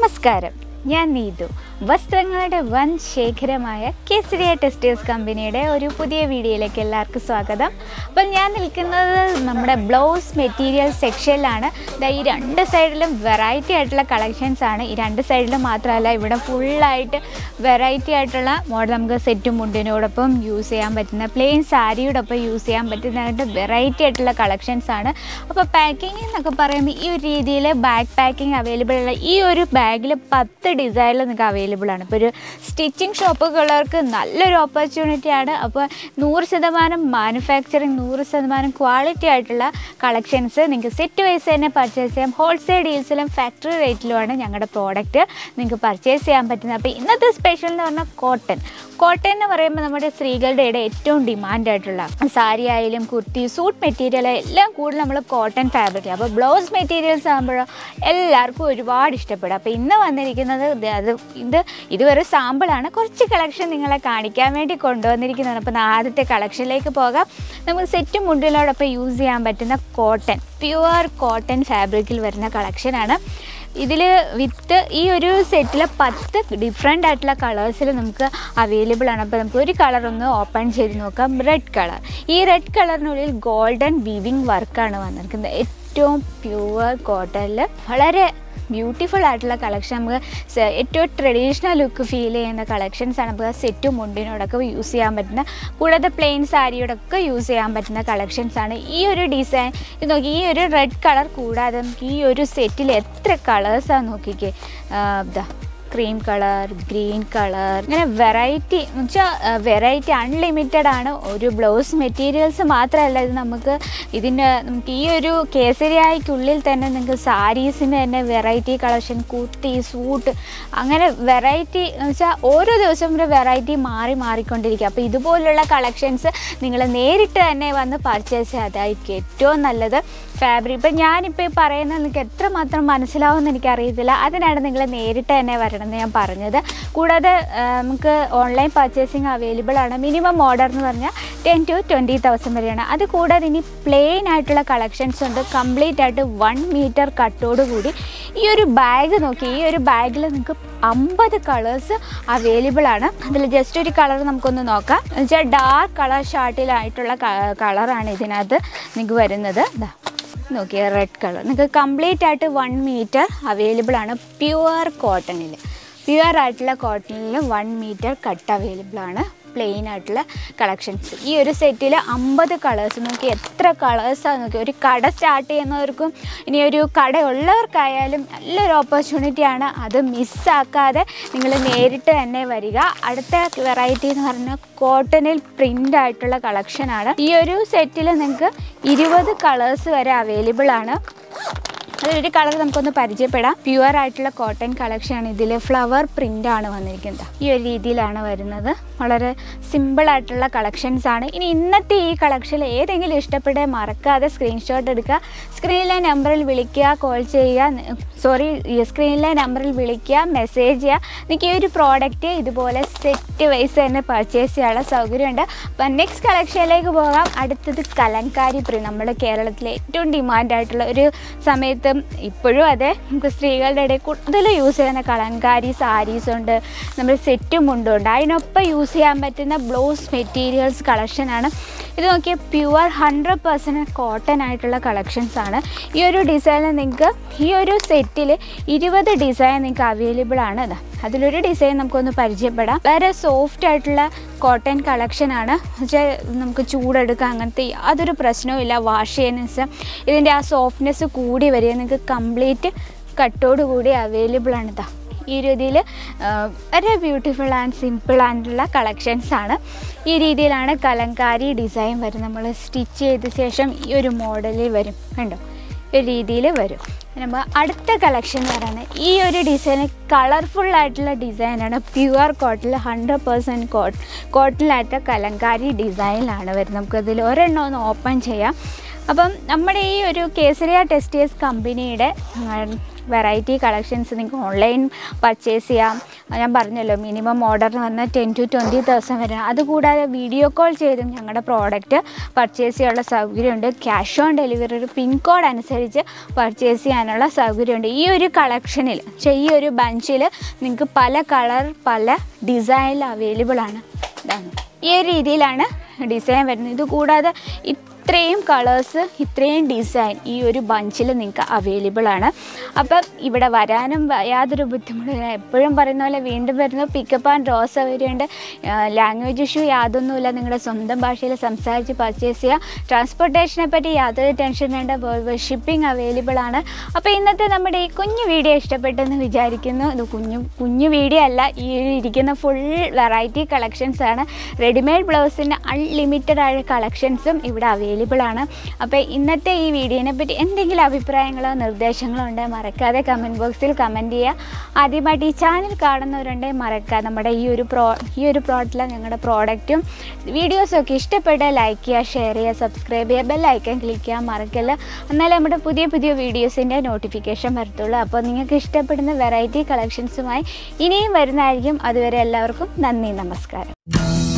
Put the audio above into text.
നമസ്കാരം ഞാൻ നീതു വസ്ത്രങ്ങളുടെ വൻ ശേഖരമായ കേസരിയ ടെക്സ്റ്റൈൽസ് കമ്പനിയുടെ ഒരു പുതിയ വീഡിയോയിലേക്ക് എല്ലാവർക്കും സ്വാഗതം അപ്പം ഞാൻ നിൽക്കുന്നത് നമ്മുടെ ബ്ലൗസ് മെറ്റീരിയൽ സെക്ഷനിലാണ് ദാ ഈ രണ്ട് സൈഡിലും വെറൈറ്റി ആയിട്ടുള്ള കളക്ഷൻസ് ആണ് ഈ രണ്ട് സൈഡിലും മാത്രമല്ല ഇവിടെ ഫുള്ളായിട്ട് വെറൈറ്റി ആയിട്ടുള്ള മോഡൽ നമുക്ക് സെറ്റും മുണ്ടിനോടൊപ്പം യൂസ് ചെയ്യാൻ പറ്റുന്ന പ്ലെയിൻ സാരിയോടൊപ്പം യൂസ് ചെയ്യാൻ പറ്റുന്നതായിട്ട് വെറൈറ്റി ആയിട്ടുള്ള കളക്ഷൻസ് ആണ് അപ്പോൾ പാക്കിംഗ് എന്നൊക്കെ പറയുമ്പോൾ ഈ ഒരു രീതിയിൽ ബാക്ക് പാക്കിംഗ് അവൈലബിൾ ഉള്ള ഈ ഒരു ബാഗിൽ പത്ത് ഡിസൈനിൽ നിങ്ങൾക്ക് അവൈലബിൾ ആണ് ഇപ്പോൾ ഒരു സ്റ്റിച്ചിങ് ഷോപ്പുകാർക്ക് നല്ലൊരു ഓപ്പർച്യൂണിറ്റി ആണ് അപ്പോൾ നൂറ് ശതമാനം മാനുഫാക്ചറിങ് നൂറ് ശതമാനം ക്വാളിറ്റി ആയിട്ടുള്ള കളക്ഷൻസ് നിങ്ങൾക്ക് സെറ്റ് വൈസ് തന്നെ പർച്ചേസ് ചെയ്യാം ഹോൾസെയിൽ ഡീൽസിലും ഫാക്ടറി റേറ്റിലുമാണ് ഞങ്ങളുടെ പ്രോഡക്റ്റ് നിങ്ങൾക്ക് പർച്ചേസ് ചെയ്യാൻ പറ്റുന്നത് അപ്പോൾ ഇന്നത്തെ സ്പെഷ്യൽ എന്ന് പറഞ്ഞാൽ കോട്ടൺ കോട്ടൺ എന്ന് പറയുമ്പോൾ നമ്മുടെ സ്ത്രീകളുടെ ഇടയിൽ ഏറ്റവും ഡിമാൻഡ് ആയിട്ടുള്ള സാരി ആയാലും കുർത്തി സൂട്ട് മെറ്റീരിയൽ എല്ലാം കൂടുതൽ നമ്മൾ കോട്ടൺ ഫാബ്രിക് അപ്പോൾ ബ്ലൗസ് മെറ്റീരിയൽസ് ആകുമ്പോഴോ എല്ലാവർക്കും ഒരുപാട് ഇഷ്ടപ്പെടും അപ്പോൾ ഇന്ന് വന്നിരിക്കുന്നത് ഇത് അത് ഇത് ഇതൊരു സാമ്പിളാണ് കുറച്ച് കളക്ഷൻ നിങ്ങളെ കാണിക്കാൻ വേണ്ടി കൊണ്ടുവന്നിരിക്കുന്നതാണ് അപ്പോൾ ആദ്യത്തെ കളക്ഷനിലേക്ക് പോകാം നമുക്ക് സെറ്റ് മുണ്ടിലോടൊപ്പം യൂസ് ചെയ്യാൻ പറ്റുന്ന കോട്ടൺ പ്യുവർ കോട്ടൺ ഫാബ്രിക്കിൽ വരുന്ന കളക്ഷനാണ് ഇതിൽ വിത്ത് ഈ ഒരു സെറ്റിൽ പത്ത് ഡിഫറെൻ്റ് ആയിട്ടുള്ള കളേഴ്സിൽ നമുക്ക് അവൈലബിൾ ആണ് അപ്പോൾ നമുക്ക് ഒരു കളർ ഒന്ന് ഓപ്പൺ ചെയ്ത് നോക്കാം റെഡ് കളർ ഈ റെഡ് കളറിനുള്ളിൽ ഗോൾഡൻ വിവിങ് വർക്കാണ് വന്നിരിക്കുന്നത് ഏറ്റവും പ്യുവർ കോട്ടണിൽ വളരെ ബ്യൂട്ടിഫുൾ ആയിട്ടുള്ള കളക്ഷൻ നമുക്ക് സ- ഏറ്റവും ട്രഡീഷണൽ ലുക്ക് ഫീൽ ചെയ്യുന്ന കളക്ഷൻസ് ആണ് നമുക്ക് സെറ്റും മുണ്ടിനോടൊക്കെ യൂസ് ചെയ്യാൻ പറ്റുന്ന കൂടാതെ പ്ലെയിൻ സാരിയോടൊക്കെ യൂസ് ചെയ്യാൻ പറ്റുന്ന കളക്ഷൻസ് ആണ് ഈ ഒരു ഡിസൈൻ ഇത് നോക്കി ഈ ഒരു റെഡ് കളർ കൂടാതെ നമുക്ക് ഈ ഒരു സെറ്റിൽ എത്ര കളേഴ്സാണ് നോക്കിക്കേ ആ, ഇതാ ക്രീം കളർ ഗ്രീൻ കളർ ഇങ്ങനെ വെറൈറ്റി എന്ന് വെച്ചാൽ വെറൈറ്റി അൺലിമിറ്റഡ് ആണ് ഒരു ബ്ലൗസ് മെറ്റീരിയൽസ് മാത്രമല്ല ഇത് നമുക്ക് ഇതിൻ്റെ നമുക്ക് ഈ ഒരു കേസരിയായ്ക്കുള്ളിൽ തന്നെ നിങ്ങൾക്ക് സാരീസിന് തന്നെ വെറൈറ്റി കളക്ഷൻ കുർത്തി സൂട്ട് അങ്ങനെ വെറൈറ്റി എന്ന് വെച്ചാൽ ഓരോ ദിവസവും ഒരു വെറൈറ്റി മാറി മാറിക്കൊണ്ടിരിക്കുക അപ്പോൾ ഇതുപോലുള്ള കളക്ഷൻസ് നിങ്ങൾ നേരിട്ട് തന്നെ വന്ന് പർച്ചേസ് ചെയ്യാതായിരിക്കും ഏറ്റവും നല്ലത് ഫാബ്രിക് ഇപ്പം ഞാനിപ്പോൾ ഈ പറയുന്നത് നിങ്ങൾക്ക് എത്രമാത്രം മനസ്സിലാവുമെന്ന് എനിക്കറിയത്തില്ല അതിനാണ് നിങ്ങൾ നേരിട്ട് തന്നെ വരണമെന്ന് ഞാൻ പറഞ്ഞത് കൂടാതെ ആ, നമുക്ക് ഓൺലൈൻ പർച്ചേസിങ് അവൈലബിൾ ആണ് മിനിമം ഓർഡർ എന്ന് പറഞ്ഞാൽ ടെൻ ടു ട്വൻറ്റി തൗസൻഡ് വരെയാണ് അത് കൂടാതെ ഇനി പ്ലെയിൻ ആയിട്ടുള്ള കളക്ഷൻസ് ഉണ്ട് കംപ്ലീറ്റ് ആയിട്ട് വൺ മീറ്റർ കട്ടോട് കൂടി ഈ ഒരു ബാഗ് നോക്കി ഈ ഒരു ബാഗിൽ നിങ്ങൾക്ക് അമ്പത് കളേഴ്സ് അവൈലബിൾ ആണ് അതിൽ ജസ്റ്റ് ഒരു കളർ നമുക്കൊന്ന് നോക്കാം എന്ന് വെച്ചാൽ ഡാർക്ക് കളർ ഷാർട്ടിലായിട്ടുള്ള കളറാണ് ഇതിനകത്ത് നിങ്ങൾക്ക് വരുന്നത് ഇതാ നോക്കിയാൽ റെഡ് കളർ നിങ്ങൾക്ക് കംപ്ലീറ്റ് ആയിട്ട് വൺ മീറ്റർ അവൈലബിൾ ആണ് പ്യുവർ കോട്ടണിൽ പ്യുവർ ആയിട്ടുള്ള കോട്ടണിൽ വൺ മീറ്റർ കട്ട് അവൈലബിൾ ആണ് പ്ലെയിൻ ആയിട്ടുള്ള കളക്ഷൻസ് ഈ ഒരു സെറ്റിൽ അമ്പത് കളേഴ്സ് നോക്കി എത്ര കളേഴ്സാണ് നോക്കി ഒരു കട സ്റ്റാർട്ട് ചെയ്യുന്നവർക്കും ഇനി ഒരു കട ഉള്ളവർക്കായാലും നല്ലൊരു ഓപ്പർച്യൂണിറ്റിയാണ് അത് മിസ്സാക്കാതെ നിങ്ങൾ നേരിട്ട് തന്നെ വരിക അടുത്ത വെറൈറ്റി എന്ന് പറഞ്ഞാൽ കോട്ടണിൽ പ്രിൻ്റ് ആയിട്ടുള്ള കളക്ഷനാണ് ഈ ഒരു സെറ്റിൽ നിങ്ങൾക്ക് ഇരുപത് കളേഴ്സ് വരെ അവൈലബിൾ ആണ് അതിലൊരു കളർ നമുക്കൊന്ന് പരിചയപ്പെടാം പ്യുവർ ആയിട്ടുള്ള കോട്ടൺ കളക്ഷനാണ് ഇതിൽ ഫ്ലവർ പ്രിൻ്റ് ആണ് വന്നിരിക്കുന്നത് ഈ ഒരു രീതിയിലാണ് വരുന്നത് വളരെ സിമ്പിൾ ആയിട്ടുള്ള കളക്ഷൻസ് ആണ് ഇനി ഇന്നത്തെ ഈ കളക്ഷനിൽ ഏതെങ്കിലും ഇഷ്ടപ്പെട്ടാൽ മറക്കാതെ സ്ക്രീൻഷോട്ട് എടുക്കുക സ്ക്രീനിലെ നമ്പറിൽ വിളിക്കുക കോൾ ചെയ്യുക സോറി സ്ക്രീനിലെ നമ്പറിൽ വിളിക്കുക മെസ്സേജ് ചെയ്യുക നിങ്ങൾക്ക് ഈ ഒരു പ്രോഡക്റ്റ് ഇതുപോലെ സെറ്റ് വൈസ് തന്നെ പർച്ചേസ് ചെയ്യാനുള്ള സൗകര്യമുണ്ട് അപ്പം നെക്സ്റ്റ് കളക്ഷനിലേക്ക് പോകാം അടുത്തത് കലങ്കാരി പ്രിന്റ് നമ്മുടെ കേരളത്തിലെ ഏറ്റവും ഡിമാൻഡ് ആയിട്ടുള്ള ഒരു സമയത്ത് ഇപ്പോഴും അതെ നമുക്ക് സ്ത്രീകളുടെ ഇടയിൽ കൂടുതൽ യൂസ് ചെയ്യുന്ന കലങ്കാരി സാരീസ് ഉണ്ട് നമ്മുടെ സെറ്റും മുണ്ടുണ്ട് അതിനൊപ്പം യൂസ് ചെയ്യാൻ പറ്റുന്ന ബ്ലൗസ് മെറ്റീരിയൽസ് കളക്ഷനാണ് ഇത് നോക്കിയാൽ പ്യുവർ ഹൺഡ്രഡ് പെർസെൻറ്റ് കോട്ടൺ ആയിട്ടുള്ള കളക്ഷൻസ് ആണ് ഈ ഒരു ഡിസൈനിൽ നിങ്ങൾക്ക് ഈ ഒരു സെറ്റിൽ ഇരുപത് ഡിസൈൻ നിങ്ങൾക്ക് അവൈലബിൾ ആണ് ഇതാ അതിലൊരു ഡിസൈൻ നമുക്കൊന്ന് പരിചയപ്പെടാം വളരെ സോഫ്റ്റ് ആയിട്ടുള്ള കോട്ടൺ കളക്ഷനാണ് വെച്ചാൽ നമുക്ക് ചൂടെടുക്കാം അങ്ങനത്തെ യാതൊരു പ്രശ്നവും ഇല്ല വാഷ് ചെയ്യുന്ന ദിവസം ഇതിൻ്റെ ആ സോഫ്റ്റ്നെസ് കൂടി വരിക നിങ്ങൾക്ക് കംപ്ലീറ്റ് കട്ടോട് കൂടി അവൈലബിൾ ആണ് ഇതാ ഈ രീതിയിൽ വളരെ ബ്യൂട്ടിഫുൾ ആൻഡ് സിമ്പിൾ ആയിട്ടുള്ള കളക്ഷൻസ് ആണ് ഈ രീതിയിലാണ് കലങ്കാരി ഡിസൈൻ വരും നമ്മൾ സ്റ്റിച്ച് ചെയ്ത ശേഷം ഈ ഒരു മോഡലിൽ വരും കണ്ടോ ഈ ഒരു രീതിയിൽ വരും നമ്മൾ അടുത്ത കളക്ഷൻ എന്ന് പറയുന്നത് ഈ ഒരു ഡിസൈൻ കളർഫുൾ ആയിട്ടുള്ള ഡിസൈനാണ് പ്യുവർ കോട്ടണിൽ ഹൺഡ്രഡ് പേഴ്സൻറ്റ് കോട്ട് കോട്ടണിലായിട്ട് കലങ്കാരി ഡിസൈനിലാണ് വരുന്നത് നമുക്കതിൽ ഒരെണ്ണം ഒന്ന് ഓപ്പൺ ചെയ്യാം അപ്പം നമ്മുടെ ഈ ഒരു കേസരിയ ടെക്സ്റ്റൈൽസ് കമ്പനിയുടെ വെറൈറ്റി കളക്ഷൻസ് നിങ്ങൾക്ക് ഓൺലൈൻ പർച്ചേസ് ചെയ്യാം ഞാൻ പറഞ്ഞല്ലോ മിനിമം ഓർഡറിന് വന്നാൽ ടെൻ ടു ട്വൻറ്റി തൗസൻഡ് വരെ അതുകൂടാതെ വീഡിയോ കോൾ ചെയ്തും ഞങ്ങളുടെ പ്രോഡക്റ്റ് പർച്ചേസ് ചെയ്യാനുള്ള സൗകര്യമുണ്ട് ക്യാഷ് ഓൺ ഡെലിവറി ഒരു പിൻ കോഡ് അനുസരിച്ച് പർച്ചേസ് ചെയ്യാനുള്ള സൗകര്യമുണ്ട് ഈ ഒരു കളക്ഷനിൽ ഈ ഒരു ബഞ്ചിൽ നിങ്ങൾക്ക് പല കളർ പല ഡിസൈനിൽ അവൈലബിൾ ആണ് ഇതാണ് ഈ ഒരു രീതിയിലാണ് ഡിസൈൻ വരുന്നത് ഇത് കൂടാതെ ഇത്രയും കളേഴ്സ് ഇത്രയും ഡിസൈൻ ഈ ഒരു ബഞ്ചിൽ നിങ്ങൾക്ക് അവൈലബിൾ ആണ് അപ്പം ഇവിടെ വരാനും വ- യാതൊരു ബുദ്ധിമുട്ടില്ല എപ്പോഴും പറയുന്ന പോലെ വീണ്ടും വരുന്ന പിക്കപ്പ് ആൻഡ് ഡ്രോ സൗകര്യമുണ്ട് ലാംഗ്വേജ് ഇഷ്യൂ യാതൊന്നുമില്ല നിങ്ങളുടെ സ്വന്തം ഭാഷയിൽ സംസാരിച്ച് പർച്ചേസ് ചെയ്യുക ട്രാൻസ്പോർട്ടേഷനെ പറ്റി യാതൊരു ടെൻഷൻ വേണ്ട ഷിപ്പിംഗ് അവൈലബിൾ ആണ് അപ്പോൾ ഇന്നത്തെ നമ്മുടെ ഈ കുഞ്ഞു വീഡിയോ ഇഷ്ടപ്പെട്ടെന്ന് വിചാരിക്കുന്നു ഇത് കുഞ്ഞു കുഞ്ഞു വീഡിയോ അല്ല ഈ ഇരിക്കുന്ന ഫുൾ വെറൈറ്റി കളക്ഷൻസ് ആണ് റെഡിമെയ്ഡ് ബ്ലൗസിൻ്റെ അൺലിമിറ്റഡ് ആയ കളക്ഷൻസും ഇവിടെ അവൈലബിൾ ആണ് അപ്പോൾ ഇന്നത്തെ ഈ വീഡിയോനെ പറ്റി എന്തെങ്കിലും അഭിപ്രായങ്ങളോ നിർദ്ദേശങ്ങളോ ഉണ്ടെങ്കിൽ മറക്കാതെ കമൻറ്റ് ബോക്സിൽ കമൻറ്റ് ചെയ്യുക ആദ്യമായിട്ട് ഈ ചാനൽ കാണുന്നവരുണ്ടെങ്കിൽ മറക്കാതെ നമ്മുടെ ഈ ഒരു പ്രോ ഈ ഒരു പ്രോഡക്റ്റിലെ ഞങ്ങളുടെ പ്രോഡക്റ്റും വീഡിയോസും ഒക്കെ ഇഷ്ടപ്പെട്ടാൽ ലൈക്ക് ചെയ്യുക ഷെയർ ചെയ്യുക സബ്സ്ക്രൈബ് ചെയ്യുക ബെല്ലൈക്കൻ ക്ലിക്ക് ചെയ്യാൻ മറക്കല്ല എന്നാലേ നമ്മുടെ പുതിയ പുതിയ വീഡിയോസിൻ്റെ നോട്ടിഫിക്കേഷൻ വരത്തുള്ളൂ അപ്പോൾ നിങ്ങൾക്ക് ഇഷ്ടപ്പെടുന്ന വെറൈറ്റി കളക്ഷൻസുമായി ഇനിയും വരുന്നതായിരിക്കും അതുവരെ എല്ലാവർക്കും നന്ദി നമസ്കാരം